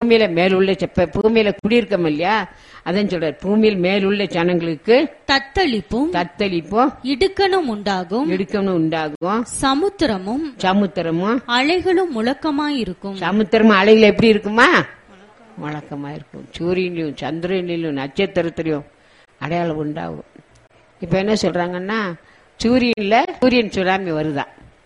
பூமியில மேலுள்ள செப்ப பூமியில குடியிருக்கோம் இல்லையா அதான் சொல்றாரு பூமியில் மேலுள்ள ஜனங்களுக்கு தத்தளிப்பும் தத்தளிப்பும் இடுக்கணும் உண்டாகும் இடுக்கணும் உண்டாகும் சமுத்திரமும் சமுத்திரமும் அலைகளும் முழக்கமாயிருக்கும் சமுத்திரம் அலைகள் எப்படி இருக்குமா முழக்கமா இருக்கும் சூரியனிலும் சந்திரனிலும் நட்சத்திரத்திலையும் அடையாளம் உண்டாகும் இப்ப என்ன சொல்றாங்கன்னா சூரியன்ல சூரியன் சுனாமி வருதா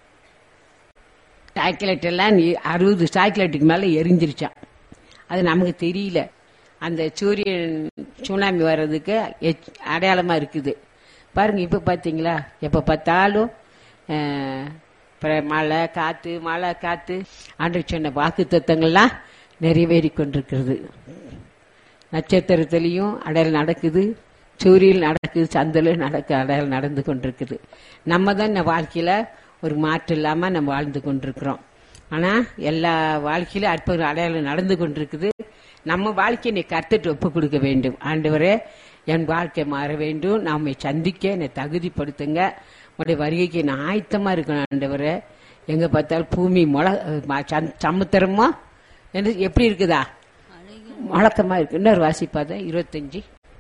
சாக்லேட் எல்லாம் நீ- அறுபது சாக்லேட்டுக்கு மேல எரிஞ்சிருச்சான் அது நமக்கு தெரியல அந்த சூரியன் சுனாமி வர்றதுக்கு எச்- அடையாளமா இருக்குது பாருங்க இப்ப பாத்தீங்களா எப்ப பார்த்தாலும் அஹ், பிற- மழை காத்து மழை காத்து ஆண்டு சொன்ன வாக்கு தத்தங்கள்லாம் நிறைவேறி கொண்டிருக்கிறது நட்சத்திரத்திலையும் அடையாளம் நடக்குது சூரியன் நடக்குது சந்தில நடக்க அடையாளம் நடந்து கொண்டிருக்குது நம்ம தான் இந்த வாழ்க்கையில ஒரு மாற்றம் இல்லாம நம்ம வாழ்ந்து கொண்டிருக்கிறோம் ஆனா எல்லா வாழ்க்கையிலும் அற்புத அடையாளம் நடந்து கொண்டிருக்குது நம்ம வாழ்க்கையை நீ கத்துட்டு ஒப்பு கொடுக்க வேண்டும் ஆண்டவரே என் வாழ்க்கை மாற வேண்டும் நாம சந்திக்க என்னை தகுதிப்படுத்துங்க உடைய வருகைக்கு நான் ஆயத்தமா இருக்கணும் ஆண்டவரே எங்க பார்த்தாலும் பூமி முள ம- சந்- சமுத்திரமா என்ன- எப்படி இருக்குதா முழக்கமா இருக்கு இன்னொரு வாசிப்பாத இருபத்தஞ்சு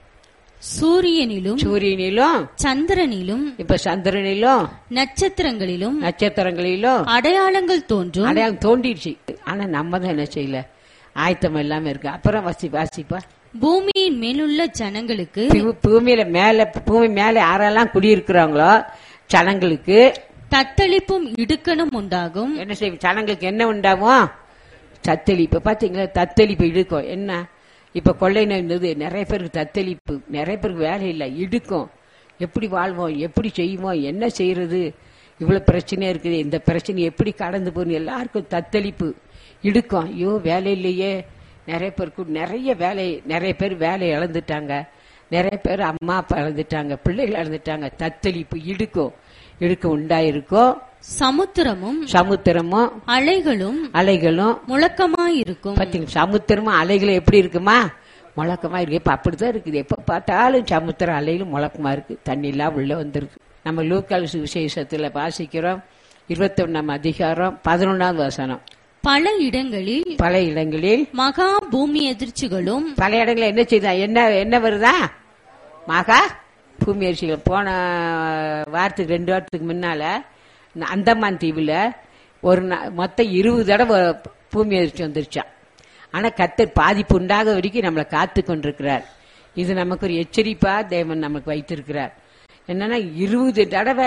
சூரியனிலும் சூரியனிலும் சந்திரனிலும் இப்ப சந்திரனிலும் நட்சத்திரங்களிலும் நட்சத்திரங்களிலும் அடையாளங்கள் தோன்றும் அடையாளம் தோண்டிடுச்சு ஆனா நம்ம தான் என்ன செய்யல ஆயத்தம் இல்லாம இருக்கு அப்புறம் வாசி வாசிப்பா பூமியின் மேலுள்ள ஜனங்களுக்கு பூ- பூமியில மேல பூமி மேல யாரெல்லாம் குடியிருக்கிறாங்களோ ஜனங்களுக்கு தத்தளிப்பும் இடுக்கணும் உண்டாகும் என்ன செய்யும் ஜனங்களுக்கு என்ன உண்டாகும் தத்தளிப்பு பாத்தீங்களா தத்தளிப்பு இடுக்கும் என்ன இப்ப கொள்ளை நோய் இருந்தது நிறைய பேருக்கு தத்தளிப்பு நிறைய பேருக்கு வேலை இல்லை இடுக்கும் எப்படி வாழ்வோம் எப்படி செய்வோம் என்ன செய்யறது இவ்வளவு பிரச்சனையா இருக்குது இந்த பிரச்சனை எப்படி கடந்து போகணும் எல்லாருக்கும் தத்தளிப்பு இடுக்கும் ஐயோ வேலை இல்லையே நிறைய பேருக்கு நிறைய வேலை நிறைய பேர் வேலை இழந்துட்டாங்க நிறைய பேர் அம்மா அப்பா இழந்துட்டாங்க பிள்ளைகள் இழந்துட்டாங்க தத்தளிப்பு இடுக்கும் இடுக்கம் உண்டாயிருக்கும் சமுத்திரமும் சமுத்திரமும் அலைகளும் அலைகளும் முழக்கமாயிருக்கும் பாத்தீங்க சமுத்திரமும் அலைகளும் எப்படி இருக்குமா முழக்கமா இருக்கு இப்ப அப்படித்தான் இருக்குது எப்ப பார்த்தாலும் சமுத்திரம் அலைகளும் முழக்கமா இருக்கு தண்ணி எல்லாம் உள்ள வந்துருக்கு நம்ம லூக்கால் விசேஷத்துல வாசிக்கிறோம் இருபத்தி ஒண்ணாம் அதிகாரம் பதினொன்னாவது வசனம் பல இடங்களில் பல இடங்களில் மகா பூமி எதிர்ச்சிகளும் பல இடங்களில் என்ன செய்தா என்ன என்ன வருதா மகா பூமி அரிசிகள் போன வாரத்துக்கு ரெண்டு வாரத்துக்கு முன்னால இந்த அந்தமான் தீவுல ஒரு நா- மொத்தம் இருபது தடவை பூமி அதிர்ச்சி வந்துருச்சான் ஆனா கத்தர் பாதிப்பு உண்டாக வரைக்கும் நம்மளை காத்து கொண்டிருக்கிறார் இது நமக்கு ஒரு எச்சரிப்பா தேவன் நமக்கு வைத்திருக்கிறார் என்னன்னா இருபது தடவை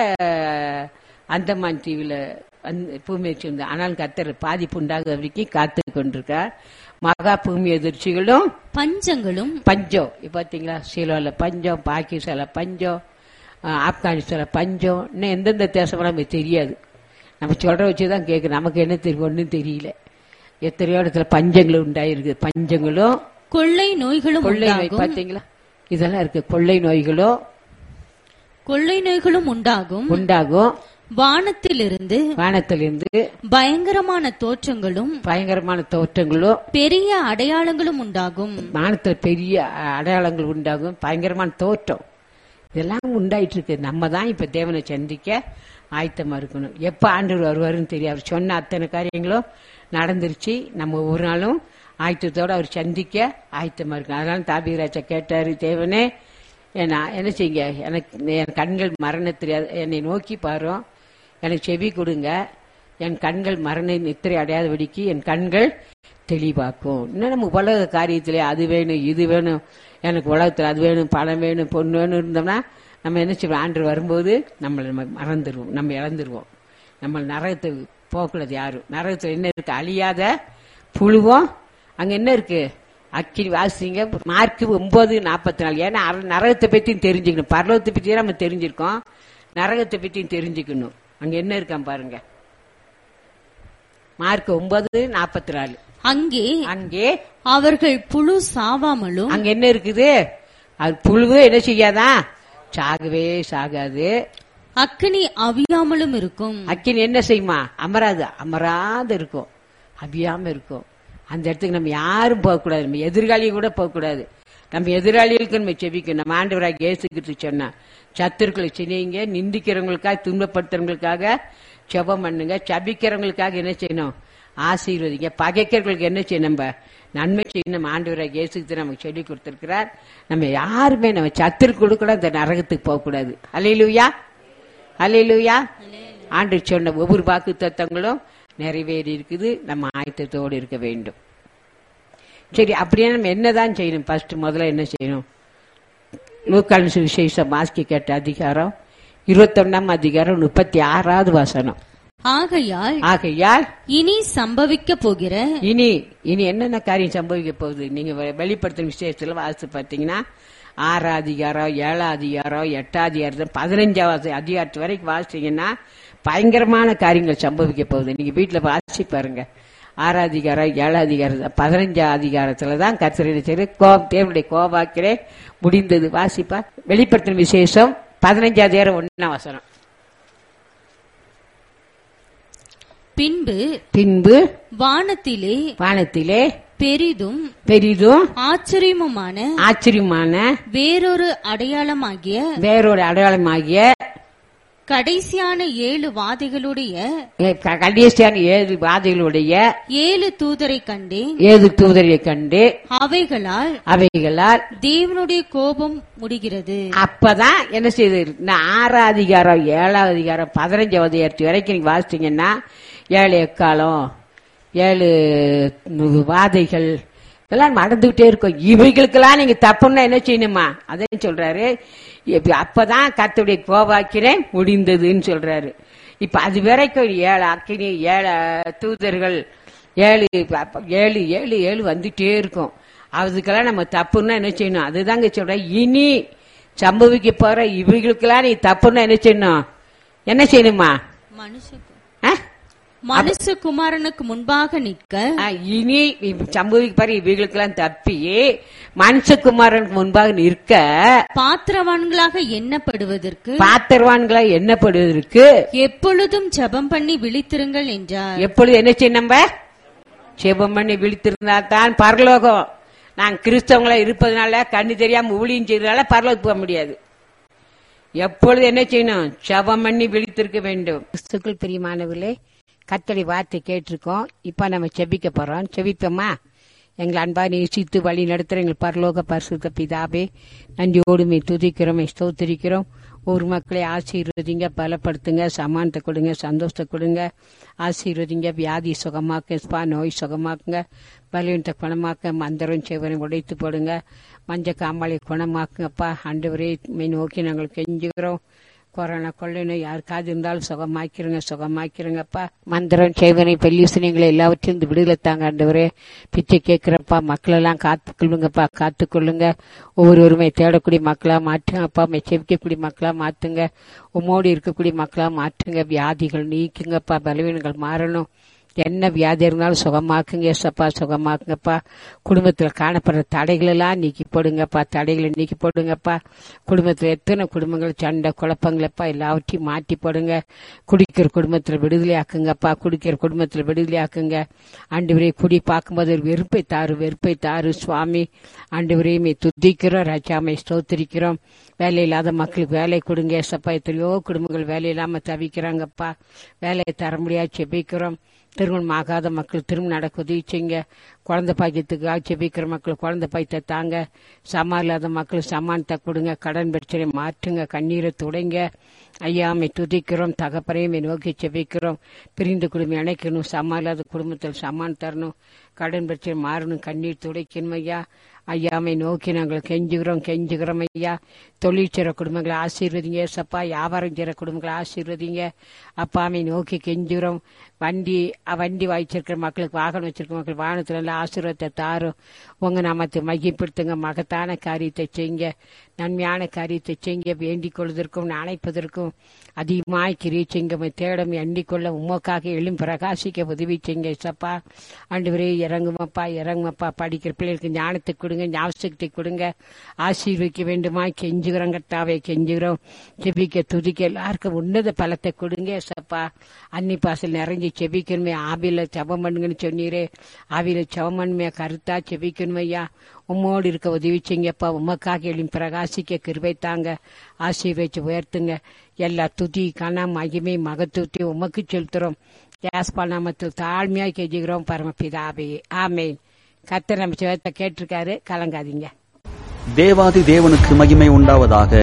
அந்தமான் தீவுல வந்து பூமி அதிர்ச்சி வந்து ஆனால் கத்தர் பாதிப்பு உண்டாக வரைக்கும் காத்து கொண்டிருக்கிறார் மகா பூமி எதிர்ச்சிகளும் பஞ்சங்களும் பஞ்சம் இப்ப பாத்தீங்களா சீலோல பஞ்சம் பாகிஸ்தான்ல பஞ்சம் அஹ், ஆப்கானிஸ்தான்ல பஞ்சம் இன்னும் எந்தெந்த தேசம் நமக்கு தெரியாது நம்ம சொல்ற வச்சுதான் கேட்கு நமக்கு என்ன தெரியும் ஒன்றும் தெரியல எத்தனையோ இடத்துல பஞ்சங்கள் உண்டாயிருக்கு பஞ்சங்களும் கொள்ளை நோய்களும் கொள்ளை நோய் உண்டாகும் பாத்தீங்களா இதெல்லாம் இருக்கு கொள்ளை நோய்களும் கொள்ளை நோய்களும் உண்டாகும் உண்டாகும் வானத்திலிருந்து வானத்திலிருந்து பயங்கரமான தோற்றங்களும் பயங்கரமான தோற்றங்களும் பெரிய அடையாளங்களும் உண்டாகும் வானத்துல பெரிய அ- அடையாளங்கள் உண்டாகும் பயங்கரமான தோற்றம் இதெல்லாம் உண்டாயிட்டு இருக்கு நம்ம தான் இப்ப தேவனை சந்திக்க ஆயத்தமா இருக்கணும் எப்ப ஆண்டவர் வருவாருன்னு தெரியும் அவர் சொன்ன அத்தனை காரியங்களும் நடந்துருச்சு நம்ம ஒரு நாளும் ஆயத்தத்தோட அவர் சந்திக்க ஆயத்தமா இருக்கணும் அதனால தாபிராஜா கேட்டாரு தேவனே என்ன என்ன செய்யுங்க எனக்கு என் கண்கள் மரண தெரியாது என்னை நோக்கி பாரும் எனக்கு செவி கொடுங்க என் கண்கள் மரண நித்திரை அடையாதபடிக்கு என் கண்கள் தெளிவாக்கும் இன்னும் நம்ம உலக காரியத்திலே அது வேணும் இது வேணும் எனக்கு உலகத்தில் அது வேணும் பணம் வேணும் பொண்ணு வேணும் இருந்தோம்னா நம்ம என்ன செய்வோம் ஆண்டு வரும்போது நம்மளை நம்ம மறந்துடுவோம் நம்ம இழந்துருவோம் நம்ம நரகத்தை போகக்கூடாது யாரும் நரகத்தில் என்ன இருக்கு அழியாத புழுவோம் அங்க என்ன இருக்கு அக்கினி வாசிங்க மார்க் ஒன்பது நாற்பத்தி நாலு ஏன்னா அர- நரகத்தை பத்தியும் தெரிஞ்சுக்கணும் பரலோகத்தை பத்தியும் நம்ம தெரிஞ்சிருக்கோம் நரகத்தை பத்தியும் தெரிஞ்சுக்கணும் அங்க என்ன இருக்கான் பாருங்க மார்க் ஒன்பது நாற்பத்தி நாலு அங்கே அங்கே அவர்கள் புழு சாவாமலும் அங்க என்ன இருக்குது அது புழுவு என்ன செய்யாதா சாகவே சாகாது அக்கினி அவியாமலும் இருக்கும் அக்கினி என்ன செய்யுமா அமராது அமராது இருக்கும் அபியாம இருக்கும் அந்த இடத்துக்கு நம்ம யாரும் போகக்கூடாது நம்ம எதிர்காலியும் கூட போகக்கூடாது நம்ம எதிராளிகளுக்கு நம்ம செபிக்கணும் நம்ம ஆண்டவராக இயேசுக்கிட்டு சொன்னா சத்துருக்களை செய்யுங்க நிந்திக்கிறவங்களுக்காக துன்பப்படுத்துறவங்களுக்காக செபம் பண்ணுங்க சபிக்கிறவங்களுக்காக என்ன செய்யணும் ஆசீர்வதிங்க பகைக்கர்களுக்கு என்ன செய்யணும் நம்ம நன்மை செய்யணும் நம்ம ஆண்டவராக இயேசுக்கு நமக்கு சொல்லி கொடுத்திருக்கிறார் நம்ம யாருமே நம்ம சத்துருக்கு கூட இந்த நரகத்துக்கு போகக்கூடாது அலையிலுயா அலையிலுயா ஆண்டு சொன்ன ஒவ்வொரு வாக்கு தத்தங்களும் நிறைவேறி இருக்குது நம்ம ஆயத்தத்தோடு இருக்க வேண்டும் சரி அப்படியே நம்ம என்னதான் செய்யணும் ஃபர்ஸ்ட் முதல்ல என்ன செய்யணும் லூக்கான் சுவிசேஷம் வாசிக்க கேட்ட அதிகாரம் இருபத்தொன்னாம் அதிகாரம் முப்பத்தி ஆறாவது வசனம் ஆகையால் ஆகையால் இனி சம்பவிக்க போகிற இனி இனி என்னென்ன காரியம் சம்பவிக்க போகுது நீங்க வெ- வெளிப்படுத்தும் விஷயத்துல வாசித்து பார்த்தீங்கன்னா ஆறாம் அதிகாரம் ஏழாம் அதிகாரம் எட்டாம் அதிகாரம் பதினஞ்சாவது அதிகாரத்து வரைக்கும் வாசிச்சீங்கன்னா பயங்கரமான காரியங்கள் சம்பவிக்க போகுது நீங்க வீட்டுல வாசி பாருங்க ஆறாம் அதிகாரம் ஏழாம் அதிகாரம் பதினஞ்சாம் அதிகாரத்துல தான் கத்திரிட சரி கோபம் தேவனுடைய கோபாக்கிறே முடிந்தது வாசிப்பா வெளிப்படுத்தும் விசேஷம் பதினஞ்சாம் அதிகாரம் ஒன்னாம் வசனம் பின்பு பின்பு வானத்திலே வானத்திலே பெரிதும் பெரிதும் ஆச்சரியமுமான ஆச்சரியமான வேறொரு அடையாளமாகிய வேறொரு அடையாளமாகிய கடைசியான ஏழு வாதைகளுடைய க- கடைசியான ஏழு வாதைகளுடைய ஏழு தூதரை கண்டேன் ஏழு தூதரை கண்டு அவைகளால் அவைகளால் தேவனுடைய கோபம் முடிகிறது அப்பதான் என்ன செய்யுது இந்த ஆறாம் அதிகாரம் ஏழாவது அதிகாரம் பதினஞ்சாவது அதிகாரத்து வரைக்கும் நீங்க வாசிச்சீங்கன்னா ஏழு எக்காலம் ஏழு நு- வாதைகள் இதெல்லாம் நடந்துகிட்டே இருக்கும் இவைகளுக்கெல்லாம் நீங்க தப்புன்னா என்ன செய்யணுமா அதையும் சொல்றாரு இப்ப அப்பதான் கர்த்தருடைய கோபாக்கிறேன் முடிந்ததுன்னு சொல்றாரு இப்ப அது வரைக்கும் ஏழு அக்கினி ஏழு தூதர்கள் ஏழு அப்ப ஏழு ஏழு ஏழு வந்துட்டே இருக்கும் அதுக்கெல்லாம் நம்ம தப்புன்னா என்ன செய்யணும் அதுதாங்க சொல்றேன் இனி சம்பவிக்க போற இவைகளுக்கெல்லாம் நீ தப்புன்னா என்ன செய்யணும் என்ன செய்யணுமா மனுஷ ஆ? மனுஷகுமாரனுக்கு முன்பாக நிற்க ஆ, இனி இப்ப சம்பவிக்க போற இவைகளுக்கெல்லாம் தப்பி மனுஷகுமாரனுக்கு முன்பாக நிற்க பாத்திரவான்களாக எண்ணப்படுவதற்கு பாத்திரவான்களா எண்ணப்படுவதற்கு எப்பொழுதும் ஜெபம் பண்ணி விழித்திருங்கள் என்றார் எப்பொழுது என்ன செய்யணும் நம்ம செபம் பண்ணி விழித்திருந்தா தான் பரலோகம் நான் கிறிஸ்தவங்களா இருப்பதனால கண்ணு தெரியாம ஊழியம் செய்யறதுனால பரலோகத்துக்கு போக முடியாது எப்பொழுது என்ன செய்யணும் ஜெபம் பண்ணி விழித்திருக்க வேண்டும் கிறிஸ்துக்கள் பிரியமானவர்களே கத்தடி வார்த்தை கேட்டிருக்கோம் இப்ப நம்ம செபிக்க போறோம் செபிப்போமா எங்களை அன்பா நேசித்து வழி நடத்துற எங்கள் பரலோக பரிசுத்த பிதாவே நன்றியோடுமே துதிக்கிறோம் ஸ்தோத்திரிக்கிறோம் ஒரு மக்களை ஆசீர்வதிங்க பலப்படுத்துங்க சமானத்தை கொடுங்க சந்தோஷத்தை கொடுங்க ஆசீர்வதிங்க வியாதி சுகமாக்க ஸ்பா நோய் சுகமாக்குங்க பலவீனத்தை குணமாக்க மந்திரம் செவனை உடைத்து போடுங்க மஞ்ச காமாலை குணமாக்குங்கப்பா ஆண்டவரே மை நோக்கி நாங்கள் கெஞ்சுகிறோம் கொரோனா கொள்ளைன்னு யாருக்காவது இருந்தாலும் சுகமாக்கிறங்க சுகமாக்கிறங்கப்பா மந்திரம் செய்வனை பெல்யூசனைகளை எல்லாவற்றையும் இந்த விடுதலை தாங்க ஆண்டவரே பிச்சை கேட்கிறப்பா மக்களெல்லாம் காத்துக்கொள்ளுங்கப்பா காத்துக்கொள்ளுங்க ஒவ்வொருவருமே தேடக்கூடிய மக்களா மாற்றுங்கப்பா மை செவிக்கக்கூடிய மக்களா மாத்துங்க உம்மோடு இருக்கக்கூடிய மக்களா மாற்றுங்க வியாதிகள் நீக்குங்கப்பா பலவீனங்கள் மாறணும் என்ன வியாதி இருந்தாலும் சுகமாக்குங்க ஏசப்பா சுகமாக்குங்கப்பா குடும்பத்தில் காணப்படுற தடைகள் எல்லாம் நீக்கி போடுங்கப்பா தடைகளை நீக்கி போடுங்கப்பா குடும்பத்தில் எத்தனை குடும்பங்கள் சண்டை குழப்பங்களப்பா எல்லாவற்றையும் மாற்றி போடுங்க குடிக்கிற குடும்பத்தில் விடுதலை ஆக்குங்கப்பா குடிக்கிற குடும்பத்தில் விடுதலை ஆக்குங்க ஆண்டு குடி பார்க்கும்போது ஒரு வெறுப்பை தாரு வெறுப்பை தாரு சுவாமி ஆண்டு விரையுமே துதிக்கிறோம் ராஜாமை ஸ்தோத்திரிக்கிறோம் வேலை இல்லாத மக்களுக்கு வேலை கொடுங்க ஏசப்பா எத்தனையோ குடும்பங்கள் வேலை இல்லாம தவிக்கிறாங்கப்பா வேலையை தர முடியாது செபிக்கிறோம் திருமணம் ஆகாத மக்கள் திருமணம் நடக்க உதவி செய்யுங்க குழந்தை பாக்கியத்துக்காக செபிக்கிற மக்கள் குழந்தை பாய்த்த தாங்க சமா இல்லாத மக்கள் சமானத்தை கொடுங்க கடன் பிரச்சனை மாற்றுங்க கண்ணீரை துடைங்க ஐயாமை துதிக்கிறோம் தகப்பறையுமே நோக்கி செபிக்கிறோம் பிரிந்து குடும்பம் இணைக்கணும் சமா இல்லாத குடும்பத்தில் சமான் தரணும் கடன் பிரச்சனை மாறணும் கண்ணீர் துடைக்கணும் ஐயா ஐயாமை நோக்கி நாங்கள் கெஞ்சுகிறோம் கெஞ்சுகிறோம் ஐயா தொழில் செய்கிற குடும்பங்களை ஆசீர்வதிங்க சப்பா வியாபாரம் செய்கிற குடும்பங்களை ஆசீர்வதிங்க அப்பாமை நோக்கி கெஞ்சுகிறோம் வண்டி அஹ், வண்டி வாய்ச்சிருக்கிற மக்களுக்கு வாகனம் வச்சிருக்கிற மக்கள் வாகனத்துல எல்லாம் ஆசீர்வாதத்தை தாரும் உங்க நாமத்தை மையப்படுத்துங்க மகத்தான காரியத்தை செய்யுங்க நன்மையான காரியத்தை செய்யுங்க வேண்டிக் கொள்வதற்கும் அணைப்பதற்கும் அதிகமாய் கிரியை செய்யுங்க தேடம் எண்ணிக்கொள்ள உமக்காக எழும் பிரகாசிக்க உதவி செய்யுங்க சப்பா ஆண்டவரே இறங்குமப்பா இறங்குமப்பா படிக்கிற பிள்ளைகளுக்கு ஞானத்தை கொடுங்க ஞாபகத்தை கொடுங்க ஆசீர்வதிக்க வேண்டுமா கெஞ்சுகிறோம் கர்த்தாவே கெஞ்சுகிறோம் செபிக்க துதிக்க எல்லாருக்கும் உன்னத பலத்தை கொடுங்க சப்பா அன்னி பாசல் நிறைஞ்சு செபிக்கணுமே ஆவியில ஜெபம் பண்ணுங்கன்னு சொன்னீரே ஆவியில ஜெபம் பண்ணுமே கருத்தா செபிக்கணுமே ஐயா உம்மோடு இருக்க உதவி செய்யுங்கப்பா உமக்காக எழும் பிரகாசிக்க கிருபை தாங்க ஆசீர்வதிச்சு உயர்த்துங்க எல்லா துதி கன மகிமை மகத்துவத்தை உமக்கு செலுத்துறோம் யாஸ்பா நாமத்தில் தாழ்மையாய் கெஞ்சுகிறோம் பரமபிதாவே ஆமேன் கர்த்தர் நம்ம சிவத்தை கேட்டிருக்காரு கலங்காதீங்க தேவாதி தேவனுக்கு மகிமை உண்டாவதாக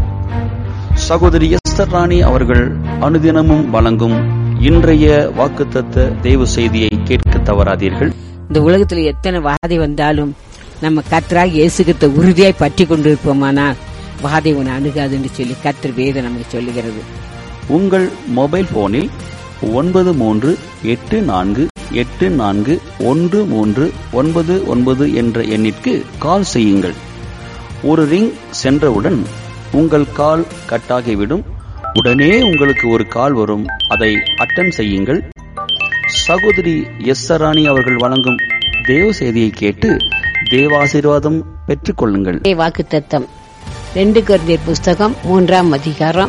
சகோதரி எஸ்தர் ராணி அவர்கள் அனுதினமும் வழங்கும் இன்றைய வாக்குத்தத்த தேவ செய்தியை கேட்க தவறாதீர்கள் இந்த உலகத்துல எத்தனை வாதை வந்தாலும் நம்ம கர்த்தராக இயேசுகிட்ட உறுதியாய் பற்றி கொண்டிருப்போமானால் வாதை உன்னை அணுகாதுன்னு சொல்லி கர்த்தர் வேதம் நமக்கு சொல்லுகிறது உங்கள் மொபைல் போனில் ஒன்பது மூன்று எட்டு நான்கு எட்டு நான்கு ஒன்று மூன்று ஒன்பது ஒன்பது என்ற எண்ணிற்கு கால் செய்யுங்கள் ஒரு ரிங் சென்றவுடன் உங்கள் கால் கட்டாகிவிடும் உடனே உங்களுக்கு ஒரு கால் வரும் அதை அட்டன் செய்யுங்கள் சகோதரி எஸ் ராணி அவர்கள் வழங்கும் தேவ செய்தியை கேட்டு தேவாசீர்வாதம் பெற்றுக்கொள்ளுங்கள் வாக்கு தத்தம் ரெண்டு குழந்தையர் புஸ்தகம் மூன்றாம் அதிகாரம்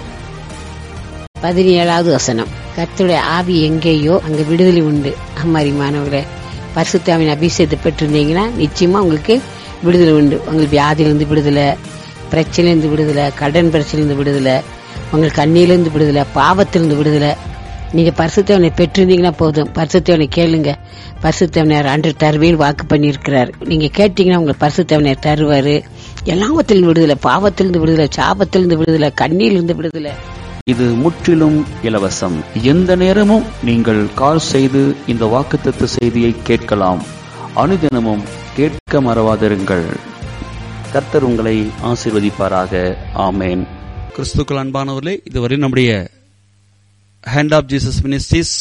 பதினேழாவது வசனம் கர்த்தருடைய ஆவி எங்கேயோ அங்க விடுதலை உண்டு அம்மாரி மாணவர்களே பரிசுத்தாவின் அபிஷேகத்தை பெற்றிருந்தீங்கன்னா நிச்சயமா உங்களுக்கு விடுதலை உண்டு உங்களுக்கு வியாதியிலிருந்து விடுதலை பிரச்சனையிலிருந்து விடுதலை கடன் பிரச்சனையிலிருந்து விடுதலை உங்களுக்கு கண்ணியிலிருந்து விடுதலை பாவத்திலிருந்து விடுதலை நீங்க பரிசுத்தவனை பெற்றிருந்தீங்கன்னா போதும் பரிசுத்தவனை கேளுங்க பரிசுத்தவனர் அன்று தருவேன் வாக்கு பண்ணியிருக்கிறார் நீங்க கேட்டீங்கன்னா உங்களுக்கு பரிசுத்தவனர் தருவாரு எல்லாவத்திலிருந்து விடுதலை பாவத்திலிருந்து விடுதலை சாபத்திலிருந்து விடுதலை கண்ணியிலிருந்து விடுதலை இது முற்றிலும் இலவசம் எந்த நேரமும் நீங்கள் கால் செய்து இந்த வாக்குத்தத்த செய்தியை கேட்கலாம் அனுதினமும் கேட்க மறவாதிருங்கள் கர்த்தர் உங்களை ஆசீர்வதிப்பாராக ஆமேன் கிறிஸ்துக்கள் அன்பானவர்களே இதுவரை நம்முடைய hand of Jesus ministries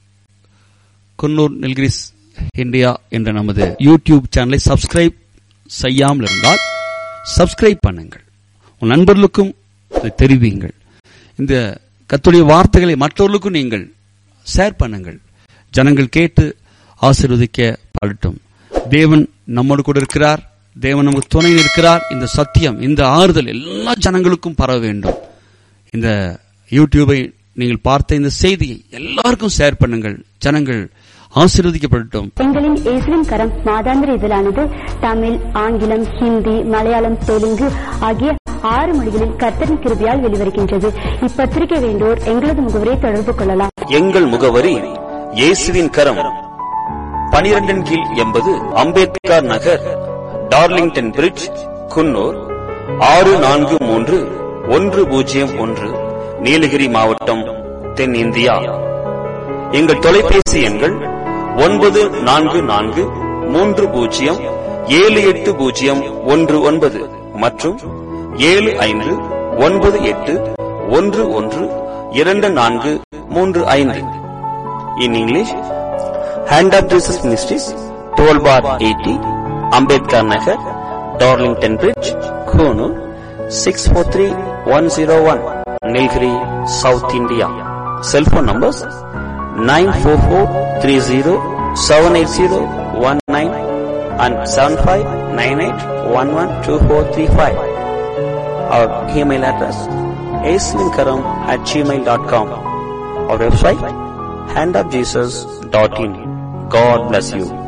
Coonoor Nilgiris India என்ற நமது யூடியூப் சேனலை சப்ஸ்கிரைப் செய்யாமல் இருந்தால் சப்ஸ்கிரைப் பண்ணுங்கள் உன் நண்பர்களுக்கும் இதை தெரிவியுங்கள் இந்த கத்துடைய வார்த்தைகளை மற்றவர்களுக்கும் நீங்கள் ஷேர் பண்ணுங்கள் ஜனங்கள் கேட்டு ஆசீர்வதிக்க படட்டும் தேவன் நம்மோடு கூட இருக்கிறார் தேவன் நமக்கு துணை இருக்கிறார் இந்த சத்தியம் இந்த ஆறுதல் எல்லா ஜனங்களுக்கும் பரவ வேண்டும் இந்த யூடியூபை நீங்கள் பார்த்த இந்த செய்தியை எல்லாருக்கும் ஷேர் பண்ணுங்கள் ஜனங்கள் ஆசீர்வதிக்கப்படட்டும் எங்களின் இயேசுவின் கரம் மாதாந்திர இதழானது தமிழ் ஆங்கிலம் ஹிந்தி மலையாளம் தெலுங்கு ஆகிய ஆறு மொழிகளில் கர்த்தரின் கிருபியால் வெளிவருகின்றது இப்பத்திரிகை வேண்டோர் எங்களது முகவரை தொடர்பு கொள்ளலாம் எங்கள் முகவரி இயேசுவின் கரம் பனிரெண்டின் கீழ் எண்பது அம்பேத்கர் நகர் டார்லிங்டன் பிரிட்ஜ் குன்னூர் ஆறு நான்கு மூன்று ஒன்று பூஜ்ஜியம் ஒன்று நீலகிரி மாவட்டம் தென்னிந்தியா எங்கள் தொலைபேசி எண்கள் ஒன்பது நான்கு நான்கு மூன்று பூஜ்ஜியம் ஏழு எட்டு பூஜ்ஜியம் ஒன்று ஒன்பது மற்றும் ஏழு ஐந்து ஒன்பது எட்டு ஒன்று ஒன்று இரண்டு நான்கு மூன்று ஐந்து in English hand of Jesus ministries twelve bar eighty Ambedkar Nagar Darlington bridge Coonoor six four three one zero one Nilgiri south India cellphone numbers nine four four three zero seven eight zero one nine and seven five nine eight one one two four three five our email address aslinkaram at gmail.com our website handofjesus.in god bless you